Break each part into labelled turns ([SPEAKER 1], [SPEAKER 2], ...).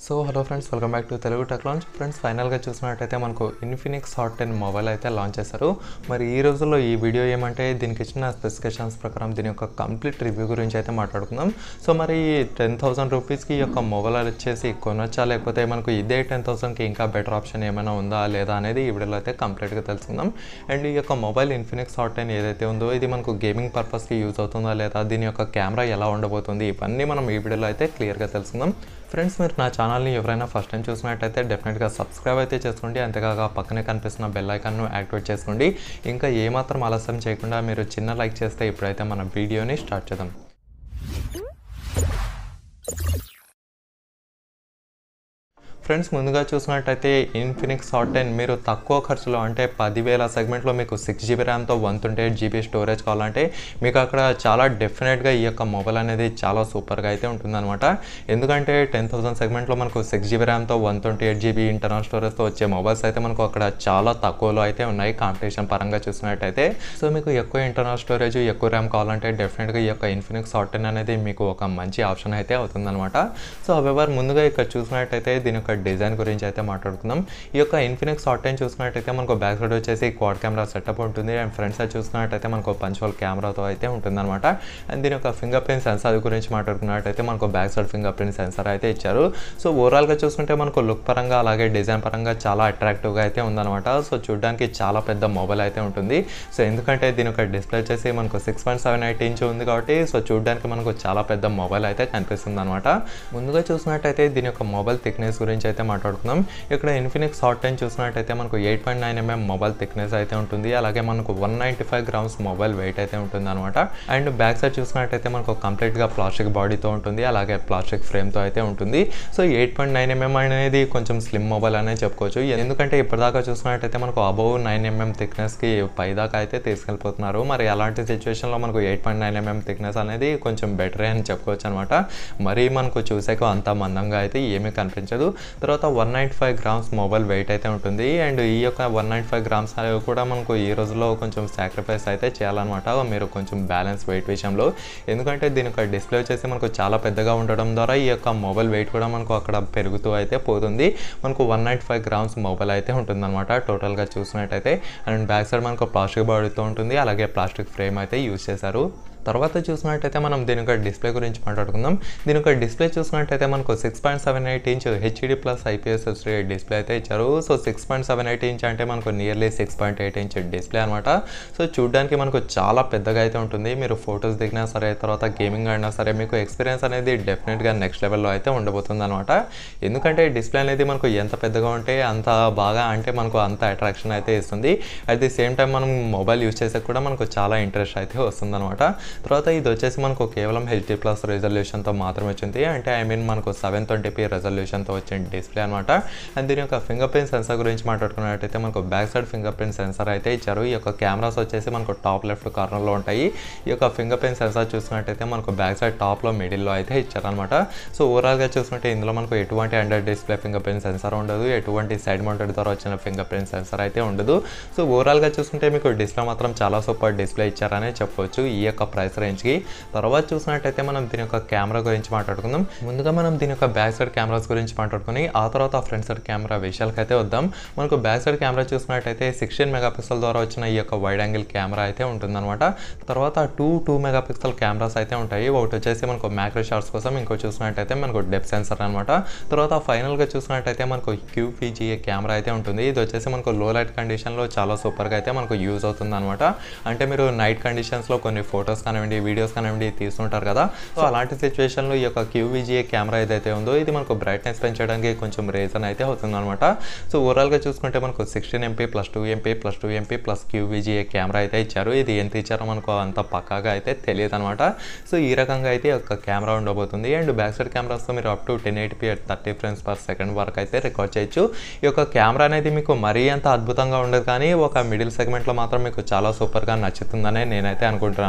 [SPEAKER 1] so hello friends welcome back to Telugu tech launch friends ఫైనల్గా చూసినట్టయితే మనకు ఇన్ఫినిక్స్ హాట్ టెన్ మొబైల్ అయితే launch చేశారు మరి ఈ రోజుల్లో ఈ వీడియో ఏమంటే దీనికి ఇచ్చిన స్పెసిఫికేషన్స్ ప్రకారం దీని యొక్క కంప్లీట్ రివ్యూ గురించి అయితే మాట్లాడుకుందాం సో మరి టెన్ థౌసండ్ రూపీస్కి ఈ యొక్క మొబైల్ వచ్చేసి కొనొచ్చా లేకపోతే మనకు ఇదే టెన్ థౌసండ్కి ఇంకా బెటర్ ఆప్షన్ ఏమైనా ఉందా లేదా అనేది ఈ వీడియోలో అయితే కంప్లీట్గా తెలుసుకుందాం అండ్ ఈ యొక్క మొబైల్ ఇన్ఫినిక్స్ హాట్ టెన్ ఏదైతే ఉందో ఇది మనకు గేమింగ్ పర్పస్కి యూజ్ అవుతుందా లేదా దీని యొక్క కెమెరా ఎలా ఉండబోతుంది ఇవన్నీ మనం ఈ వీడియోలో అయితే క్లియర్గా తెలుసుకుందాం ఫ్రెండ్స్ మీరు నా ఛానల్ని ఎవరైనా ఫస్ట్ టైం చూసినట్టయితే డెఫినెట్గా సబ్స్క్రైబ్ అయితే చేసుకోండి అంతేకాక పక్కనే కనిపిస్తున్న బెల్ ఐకాన్ను యాక్టివేట్ చేసుకోండి ఇంకా ఏమాత్రం ఆలస్యం చేయకుండా మీరు చిన్న లైక్ చేస్తే ఇప్పుడైతే మన వీడియోని స్టార్ట్ చేద్దాం ఫ్రెండ్స్ ముందుగా చూసినట్టయితే ఇన్ఫినిక్స్ హాట్ టెన్ మీరు తక్కువ ఖర్చులో అంటే పదివేల సెగ్మెంట్లో మీకు సిక్స్ జీబీ ర్యామ్తో one twenty eight GB storage కావాలంటే మీకు అక్కడ చాలా డెఫినెట్గా ఈ యొక్క మొబైల్ అనేది చాలా సూపర్గా అయితే ఉంటుందన్నమాట ఎందుకంటే టెన్ థౌసండ్ సెగ్మెంట్లో మనకు సిక్స్ జీబీ ర్యామ్తో one twenty eight GB internal స్టోరేజ్తో వచ్చే మొబైల్స్ అయితే మనకు అక్కడ చాలా తక్కువలో అయితే ఉన్నాయి కాంపిటీషన్ పరంగా చూసినట్టయితే సో మీకు ఎక్కువ ఇంటర్నల్ స్టోరేజ్ ఎక్కువ ర్యామ్ కావాలంటే డెఫినెట్గా ఈ యొక్క ఇన్ఫినిక్స్ హాట్ టెన్ అనేది మీకు ఒక మంచి ఆప్షన్ అయితే అవుతుందన్నమాట సో అవెవర్ ముందుగా ఇక్కడ చూసినట్టయితే దీని యొక్క డిజైన్ గురించి అయితే మాట్లాడుకుందాం ఈ యొక్క ఇన్ఫినిక్స్ హాట్ టెన్ చూసుకున్నట్టయితే మనకు బ్యాక్ సైడ్ వచ్చేసి క్వాడ్ కెమెరా సెటప్ ఉంటుంది అండ్ ఫ్రంట్ సైడ్ చూసుకున్నట్టయితే మనకు పంచువల్ కెమెరాతో అయితే ఉంటుందన్నమాట అండ్ దీని యొక్క ఫింగర్ ప్రింట్ సెన్సార్ గురించి మాట్లాడుకున్నట్టయితే మనకు back side fingerprint sensor అయితే ఇచ్చారు సో ఓవరాల్గా చూసుకుంటే మనకు లుక్ పరంగా అలాగే డిజైన్ పరంగా చాలా అట్రాక్టివ్గా అయితే ఉందన్నమాట సో చూడడానికి చాలా పెద్ద మొబైల్ అయితే ఉంటుంది సో ఎందుకంటే దీని యొక్క డిస్ప్లే వచ్చేసి మనకు six point seven eight inch ఉంది కాబట్టి సో చూడడానికి మనకు చాలా పెద్ద మొబైల్ అయితే కనిపిస్తుంది అనమాట ముందుగా చూసినట్టయితే దీని యొక్క మొబైల్ థిక్నెస్ గురించి అయితే మాట్లాడుకుందాం ఇక్కడ ఇన్ఫినిక్స్ హాట్ టెన్ చూసినట్టయితే మనకు eight point nine MM mobile thickness అయితే ఉంటుంది అలాగే మనకు one ninety five grams mobile weight అయితే ఉంటుంది అనమాట అండ్ బ్యాక్ సైడ్ చూసినట్టయితే మనకు కంప్లీట్గా ప్లాస్టిక్ బాడీతో ఉంటుంది అలాగే ప్లాస్టిక్ ఫ్రేమ్తో అయితే ఉంటుంది so eight point nine MM అనేది కొంచెం స్లిమ్ మొబైల్ అనేది చెప్పుకోవచ్చు ఎందుకంటే ఇప్పటిదాకా చూసినట్టయితే మనకు అబౌవ్ నైన్ ఎంఎం థిక్నెస్కి పైదాకా అయితే తీసుకెళ్ళిపోతున్నారు మరి అలాంటి సిచ్యువేషన్లో మనకు eight point nine MM thickness అనేది కొంచెం బెటరే అని చెప్పుకోవచ్చు అనమాట మరీ మనకు చూసాక అంత మందంగా అయితే ఏమీ కనిపించదు తర్వాత one ninety five grams mobile weight అయితే ఉంటుంది అండ్ ఈ యొక్క వన్ నైంటీ ఫైవ్ గ్రామ్స్ అనేవి కూడా మనకు ఈ రోజులో కొంచెం సాక్రిఫైస్ అయితే చేయాలన్నమాట మీరు కొంచెం బ్యాలెన్స్ వెయిట్ విషయంలో ఎందుకంటే దీని యొక్క డిస్ప్లే వచ్చేసి మనకు చాలా పెద్దగా ఉండడం ద్వారా ఈ యొక్క మొబైల్ వెయిట్ కూడా మనకు అక్కడ పెరుగుతూ అయితే పోతుంది మనకు one ninety five grams mobile అయితే ఉంటుందన్నమాట టోటల్గా చూసినట్టయితే అండ్ బ్యాక్ సైడ్ మనకు ప్లాస్టిక్ బాడీతో ఉంటుంది అలాగే ప్లాస్టిక్ ఫ్రేమ్ అయితే యూజ్ చేశారు తర్వాత చూసినట్టయితే మనం దీని యొక్క డిస్ప్లే గురించి మాట్లాడుకుందాం దీని యొక్క డిస్ప్లే చూసినట్టయితే మనకు six point seven eight inch HD plus IPS display అయితే ఇచ్చారు so six point seven eight inch అంటే మనకు nearly six point eight inch display అనమాట సో చూడడానికి మనకు చాలా పెద్దగా అయితే ఉంటుంది మీరు ఫొటోస్ దిగినా సరే తర్వాత గేమింగ్ ఆడినా సరే మీకు ఎక్స్పీరియన్స్ అనేది డెఫినెట్గా నెక్స్ట్ లెవెల్లో అయితే ఉండబోతుంది అనమాట ఎందుకంటే డిస్ప్లే అనేది మనకు ఎంత పెద్దగా ఉంటే అంత బాగా అంటే మనకు అంత అట్రాక్షన్ అయితే ఇస్తుంది అట్ ది సేమ్ టైం మనం మొబైల్ యూస్ చేసే కూడా మనకు చాలా ఇంట్రెస్ట్ అయితే వస్తుంది అనమాట తర్వాత ఇది వచ్చేసి మనకు కేవలం హెచ్డి ప్లస్ రెజల్యూషన్తో మాత్రమే వచ్చింది అంటే ఐ మీన్ మనకు సెవెన్ ట్వంటీపీ రెజల్యూషన్తో వచ్చిన డిస్ప్లే అనమాట అండ్ దీని యొక్క ఫింగర్ ప్రింట్ సెన్సార్ గురించి మాట్లాడుకున్నట్టయితే మనకు back side fingerprint sensor అయితే ఇచ్చారు ఈ యొక్క కెమెరాస్ వచ్చేసి మనకు టాప్ లెఫ్ట్ కార్నర్లో ఉంటాయి ఈ యొక్క ఫింగర్ ప్రింట్ సెన్సార్ చూసినట్టయితే మనకు బ్యాక్ సైడ్ టాప్లో మిడిల్లో అయితే ఇచ్చారనమాట సో ఓవరాల్గా చూసుకుంటే ఇందులో మనకు ఎటువంటి under display fingerprint sensor ఉండదు ఎటువంటి సైడ్ మౌంటెడ్ ద్వారా వచ్చిన ఫింగర్ ప్రింట్ సెన్సార్ అయితే ఉండదు సో ఓవరాల్గా చూసుకుంటే మీకు డిస్ప్లే మాత్రం చాలా సూపర్ డిస్ప్లే ఇచ్చారనే చెప్పవచ్చు ఈ యొక్క ప్రైస్ రేంజ్కి తర్వాత చూసినట్టయితే మనం దీని యొక్క కెమెరా గురించి మాట్లాడుకుందాం ముందుగా మనం దీని యొక్క బ్యాక్ సైడ్ కెమెరాస్ గురించి మాట్లాడుకుని ఆ తర్వాత ఫ్రంట్ సైడ్ కెమెరా విషయాలకి అయితే వద్దాం మనకు బ్యాక్ సైడ్ కెమెరా చూసినట్టయితే సిక్స్టీన్ మెగాపిక్సెల్ ద్వారా వచ్చిన ఈ యొక్క వైడ్ యాంగిల్ కెమెరా అయితే ఉంటుందన్నమాట తర్వాత టూ టూ మెగాపిక్సెల్ కెమెరాస్ అయితే ఉంటాయి ఒకటి వచ్చేసి మనకు మ్యాక్రో షాట్స్ కోసం ఇంకో చూసినట్టయితే మనకు డెప్ సెన్సర్ అనమాట తర్వాత ఫైనల్గా చూసినట్టయితే మనకు క్యూపీజీఏ కెమెరా అయితే ఉంటుంది ఇది వచ్చేసి మనకు లో లైట్ కండిషన్లో చాలా సూపర్గా అయితే మనకు యూజ్ అవుతుంది అనమాట అంటే మీరు నైట్ కండిషన్స్లో కొన్ని ఫొటోస్ కానివ్వండి వీడియోస్ కానివ్వండి తీసుకుంటారు కదా సో అలాంటి సిచ్యువేషన్లో ఈ యొక్క క్యూవీజీఏ కెమెరా ఏదైతే ఉందో ఇది మనకు బ్రైట్నెస్ పెంచడానికి కొంచెం రీజన్ అయితే అవుతుంది అనమాట సో ఓవరాల్గా చూసుకుంటే మనకు sixteen MP plus two MP plus two MP plus QVGA camera అయితే ఇచ్చారు ఇది ఎంత ఇచ్చారో మనకు అంత పక్కాగా అయితే తెలియదు అనమాట సో ఈ రకంగా అయితే ఒక కెమెరా ఉండబోతుంది అండ్ బ్యాక్ సైడ్ కెమెరాస్తో మీరు up to ten eight P thirty frames per second వరకు అయితే రికార్డ్ చేయొచ్చు ఈ యొక్క కెమెరా అనేది మీకు మరీ అంత అద్భుతంగా ఉండదు కానీ ఒక మిడిల్ సెగ్మెంట్లో మాత్రం మీకు చాలా సూపర్గా నచ్చుతుందనే నేనైతే అనుకుంటున్నాను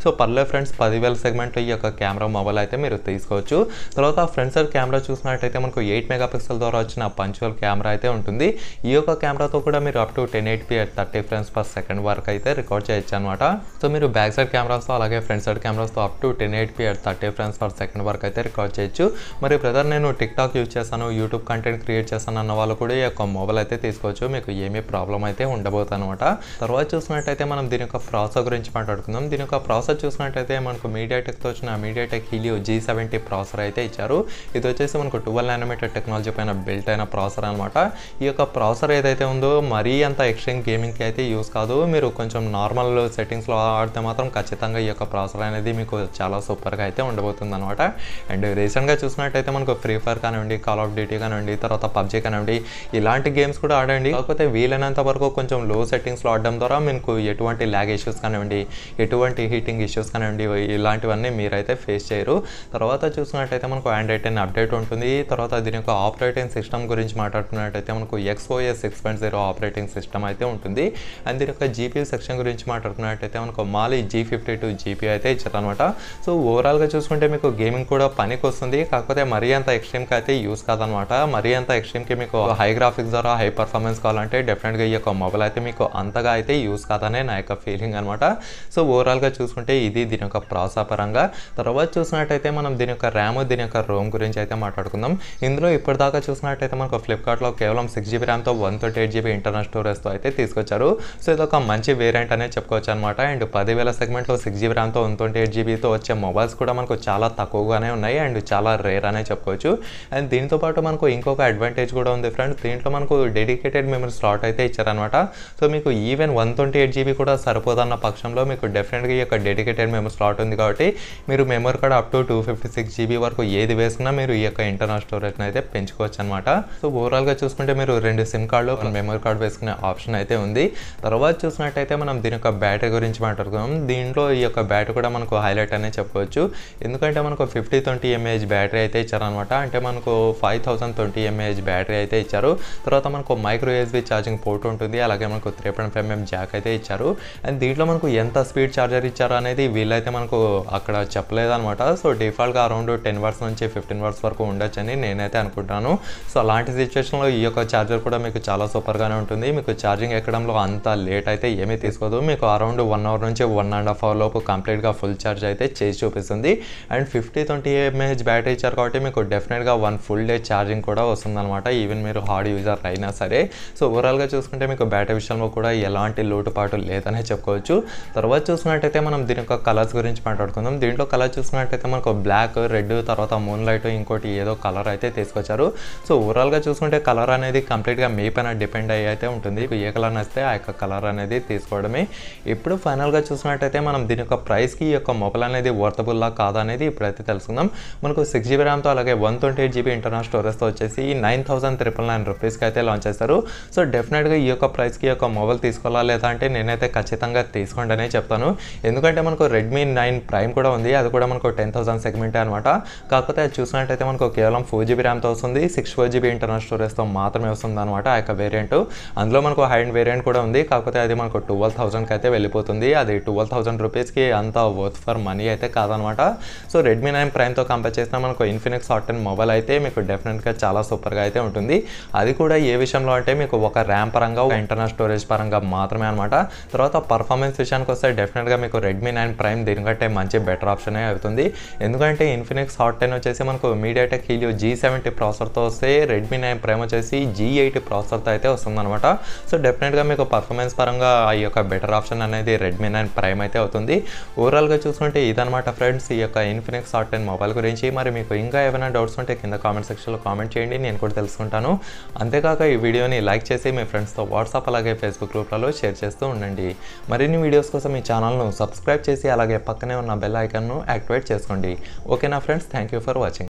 [SPEAKER 1] సో పర్లే ఫ్రెండ్స్ పదివేల సెగ్మెంట్లో ఈ యొక్క కెమెరా మొబైల్ అయితే మీరు తీసుకోవచ్చు తర్వాత ఫ్రంట్ సైడ్ కెమెరా చూసినట్టయితే మనకు ఎయిట్ మెగా పిక్సెల్ ద్వారా వచ్చిన పంచువల్ కెమెరా అయితే ఉంటుంది ఈ యొక్క కెమెరాతో కూడా మీరు up to ten eight P thirty frames per second వరకు అయితే రికార్డ్ చేయొచ్చు అనమాట సో మీరు బ్యాక్ సైడ్ కెమెరాస్తో అలాగే ఫ్రంట్ సైడ్ కెమెరాస్తో up to ten eight P thirty frames per second వరకు అయితే రికార్డ్ చేయొచ్చు మరి బ్రదర్ నేను టిక్ టాక్ యూజ్ చేస్తాను యూట్యూబ్ కంటెంట్ క్రియేట్ చేస్తాను అన్న వాళ్ళు కూడా ఈ యొక్క మొబైల్ అయితే తీసుకోవచ్చు మీకు ఏమీ ప్రాబ్లం అయితే ఉండబోతుంది అనమాట తర్వాత చూసినట్టయితే మనం దీని యొక్క ప్రాసెసర్ గురించి మాట్లాడుకుందాం దీని యొక్క ప్రాసెసర్ చూసినట్టయితే మనకు మీడియాటెక్తో వచ్చిన MediaTek Helio G seventy processor అయితే ఇచ్చారు ఇది వచ్చేసి మనకు ట్వెల్వ్ నానోమీటర్ టెక్నాలజీ పైన బిల్ట్ అయిన ప్రాసెసర్ అనమాట ఈ యొక్క ప్రాసెసర్ ఏదైతే ఉందో మరీ అంత ఎక్స్ట్రీమ్ గేమింగ్కి అయితే యూస్ కాదు మీరు కొంచెం నార్మల్ సెట్టింగ్స్లో ఆడితే మాత్రం ఖచ్చితంగా ఈ యొక్క ప్రాసెసర్ అనేది మీకు చాలా సూపర్గా అయితే ఉండబోతుంది అనమాట అండ్ రీసెంట్గా చూసినట్టయితే మనకు ఫ్రీ ఫైర్ కానివ్వండి కాల్ ఆఫ్ డ్యూటీ కానివ్వండి తర్వాత పబ్జీ కానివ్వండి ఇలాంటి గేమ్స్ కూడా ఆడండి కాకపోతే వీలైనంత వరకు కొంచెం లో సెట్టింగ్స్లో ఆడడం ద్వారా మీకు ఎటువంటి ల్యాగ్ ఇష్యూస్ కానివ్వండి ఎటువంటి హీటింగ్ ఇష్యూస్ కానివ్వండి ఇలాంటివన్నీ మీరైతే ఫేస్ చేయరు తర్వాత చూసినట్టయితే మనకు ఆండ్రాయిడ్ టెన్ అప్డేట్ ఉంటుంది తర్వాత దీని యొక్క ఆపరేటింగ్ సిస్టమ్ గురించి మాట్లాడుకున్నట్టయితే మనకు XOS six point zero operating system అయితే ఉంటుంది అండ్ దీని యొక్క జీపీ సెక్షన్ గురించి మాట్లాడుకున్నట్టయితే మనకు Mali G fifty two GP అయితే ఇచ్చారనమాట సో ఓవరాల్గా చూసుకుంటే మీకు గేమింగ్ కూడా పనికి వస్తుంది కాకపోతే మరీ అంత ఎక్స్ట్రీమ్కి అయితే యూస్ కాదనమాట మరీ అంత ఎక్స్ట్రీమ్కి మీకు హై గ్రాఫిక్స్ ద్వారా హై పర్ఫార్మెన్స్ కావాలంటే డెఫినెట్గా ఈ యొక్క మొబైల్ అయితే మీకు అంతగా అయితే యూస్ కాదనే నా యొక్క ఫీలింగ్ అనమాట సో ఓవరాల్గా చూసుకుంటే ఇది దీని యొక్క ప్రాసెసర్ పరంగా తర్వాత చూసినట్టయితే మనం దీని యొక్క ర్యామ్ దీని యొక్క రోమ్ గురించి అయితే మాట్లాడుకుందాం ఇందులో ఇప్పటిదాకా చూసినట్టయితే మనకు ఫ్లిప్కార్ట్లో కేవలం సిక్స్ జీబీ ర్యామ్తో one thirty eight GB internal స్టోరేజ్తో అయితే తీసుకొచ్చారు సో ఇది ఒక మంచి వేరియంట్ అనేది చెప్పుకోవచ్చు అనమాట అండ్ పదివేల సెగ్మెంట్లో సిక్స్ జీబీ ర్యామ్తో వన్ ట్వంటీ ఎయిట్ జీబీతో వచ్చే మొబైల్స్ కూడా మనకు చాలా తక్కువగానే ఉన్నాయి అండ్ చాలా రేర్ అనే చెప్పుకోవచ్చు అండ్ దీంతో పాటు మనకు ఇంకొక అడ్వాంటేజ్ కూడా ఉంది ఫ్రెండ్స్ దీంట్లో మనకు డెడికేటెడ్ మెమరీ స్లాట్ అయితే ఇచ్చారనమాట సో మీకు even one twenty eight GB కూడా సరిపోదన్న పక్షంలో మీకు డెఫినెట్గా ఈ యొక్క డెడికేటెడ్ మెమరీ స్లాట్ ఉంది కాబట్టి మీరు memory card up to two fifty six GB వరకు ఏది వేసుకున్నా మీరు ఈ యొక్క ఇంటర్నల్ స్టోరేజ్ని అయితే పెంచుకోవచ్చు అనమాట సో ఓవరాల్గా చూసుకుంటే మీరు రెండు సిమ్ కార్డులో మెమరీ కార్డ్ వేసుకునే ఆప్షన్ అయితే ఉంది తర్వాత చూసినట్టయితే మనం దీని యొక్క బ్యాటరీ గురించి మాట్లాడుకున్నాం దీంట్లో ఈ యొక్క బ్యాటరీ కూడా మనకు హైలైట్ అనే చెప్పుకోవచ్చు ఎందుకంటే మనకు ఫిఫ్టీ ట్వంటీ ఎంఏహెచ్ బ్యాటరీ అయితే ఇచ్చారనమాట అంటే మనకు five thousand twenty mAh battery అయితే ఇచ్చారు తర్వాత మనకు మైక్రో యూఎస్బీ ఛార్జింగ్ పోర్ట్ ఉంటుంది అలాగే మనకు three point five mm jack అయితే ఇచ్చారు అండ్ దీంట్లో మనకు ఎంత స్పీడ్ ఛార్జర్ ఇచ్చారు అనేది వీళ్ళైతే మనకు అక్కడ చెప్పలేదన్నమాట సో డిఫాల్ట్గా అరౌండ్ టెన్ వర్స్ నుంచి ఫిఫ్టీన్ వర్స్ వరకు ఉండొచ్చని నేనైతే అనుకుంటాను సో అలాంటి సిచ్యువేషన్లో ఈ యొక్క ఛార్జర్ కూడా మీకు చాలా సూపర్గానే ఉంటుంది మీకు ఛార్జింగ్ ఎక్కడంలో అంత లేట్ అయితే ఏమీ తీసుకోదు మీకు అరౌండ్ వన్ అవర్ నుంచి వన్ అండ్ హాఫ్ అవర్ లోపు కంప్లీట్గా ఫుల్ ఛార్జ్ అయితే చేసి చూపిస్తుంది and fifty twenty mAh battery ఇచ్చారు కాబట్టి మీకు డెఫినెట్గా వన్ ఫుల్ డే ఛార్జింగ్ కూడా వస్తుందన్నమాట ఈవెన్ మీరు హార్డ్ యూజర్ అయినా సరే సో ఓవరాల్గా చూసుకుంటే మీకు బ్యాటరీ విషయంలో కూడా ఎలాంటి లోటుపాటు లేదనే చెప్పుకోవచ్చు తర్వాత చూసుకున్నట్టయితే మనం దీని యొక్క కలర్స్ గురించి మాట్లాడుకుందాం దీంట్లో కలర్ చూసుకున్నట్టయితే మనకు బ్లాక్ రెడ్ తర్వాత మూన్ లైట్ ఇంకోటి ఏదో కలర్ అయితే తీసుకొచ్చారు సో ఓవరాల్గా చూసుకుంటే కలర్ అనేది కంప్లీట్గా మీ పైన డిపెండ్ అయ్యి అయితే ఉంటుంది మీకు ఏ కలర్ నచ్చితే ఆ యొక్క కలర్ అనేది తీసుకోవడమే ఇప్పుడు ఫైనల్గా చూసినట్టయితే మనం దీని యొక్క ప్రైస్కి ఈ యొక్క మొబైల్ అనేది వర్తబుల్లా కాదా అనేది ఇప్పుడైతే తెలుసుకుందాం మనకు సిక్స్ జీబీ ర్యామ్తో అలాగే one twenty eight GB internal స్టోరేజ్తో వచ్చేసి నైన్ థౌసండ్ త్రిపుల్ నైన్ రూపీస్కి అయితే లాంచ్ చేస్తారు సో డెఫినెట్గా ఈ యొక్క ప్రైస్కి ఈ యొక్క మొబైల్ తీసుకోవాలా లేదా అంటే నేనైతే ఖచ్చితంగా తీసుకోండి అనే చెప్తాను ఎందుకంటే మనకు రెడ్మీ నైన్ ప్రైమ్ కూడా ఉంది అది కూడా మనకు టెన్ థౌసండ్ సెగ్మెంటే అనమాట కాకపోతే అది చూసినట్టయితే మనకు కేవలం ఫోర్ జీబీ ర్యామ్తో వస్తుంది సిక్స్ ఫోర్ జీబీ ఇంటర్నల్ స్టోరేజ్తో మాత్రమే వస్తుంది అనమాట ఆ యొక్క వేరియంట్ అందులో మనకు హై అండ్ వేరియంట్ కూడా ఉంది కాకపోతే అది మనకు ట్వెల్వ్ థౌసండ్కి అయితే వెళ్ళిపోతుంది అది ట్వెల్వ్ థౌసండ్ రూపీస్కి అంత వర్త్ ఫర్ మనీ అయితే కాదనమాట సో రెడ్మీ నైన్ ప్రైమ్తో కంపేర్ చేసినా మనకు ఇన్ఫినిక్స్ హాట్ టెన్ మొబైల్ అయితే మీకు డెఫినెట్గా చాలా సూపర్గా అయితే ఉంటుంది అది కూడా ఏ విషయంలో అంటే మీకు ఒక ర్యామ్ పరంగా ఒక ఇంటర్నల్ స్టోరేజ్ పరంగా మాత్రమే అనమాట తర్వాత పర్ఫార్మెన్స్ విషయానికి వస్తే డెఫినెట్గా మీకు రెడ్మీ నైన్ ప్రైమ్ దీనికంటే మంచి బెటర్ ఆప్షనే అవుతుంది ఎందుకంటే ఇన్ఫినిక్స్ హాట్ టెన్ వచ్చేసి మనకు మీడియాటెక్ హీలియో జీ సెవెంటీ ప్రాసెసర్తో వస్తే రెడ్మీ నైన్ ప్రైమ్ వచ్చేసి జీ ఎయిటీ ప్రాసెసర్తో అయితే వస్తుందన్నమాట సో డెఫినెట్గా మీకు పర్ఫార్మెన్స్ పరంగా ఈ యొక్క బెటర్ ఆప్షన్ అనేది రెడ్మీ నైన్ ప్రైమ్ అయితే అవుతుంది ఓవరాల్గా చూసుకుంటే ఇదనమాట ఫ్రెండ్స్ ఈ యొక్క ఇన్ఫినిక్స్ హాట్ టెన్ మొబైల్ గురించి మరి మీకు ఇంకా ఏమైనా డౌట్స్ ఉంటే కింద కామెంట్ సెక్షన్లో కామెంట్ చేయండి నేను కూడా తెలుసుకుంటాను అంతేకాక ఈ వీడియోని లైక్ చేసి మీ ఫ్రెండ్స్తో వాట్సాప్ అలాగే ఫేస్బుక్ గ్రూప్లలో షేర్ చేస్తూ ఉండండి మరిన్ని వీడియోస్ కోసం ఈ ఛానల్ను సబ్స్క్రైబ్ చేసి అలాగే పక్కనే ఉన్న బెల్ ఐకాన్ను యాక్టివేట్ చేసుకోండి ఓకేనా friends thank you for watching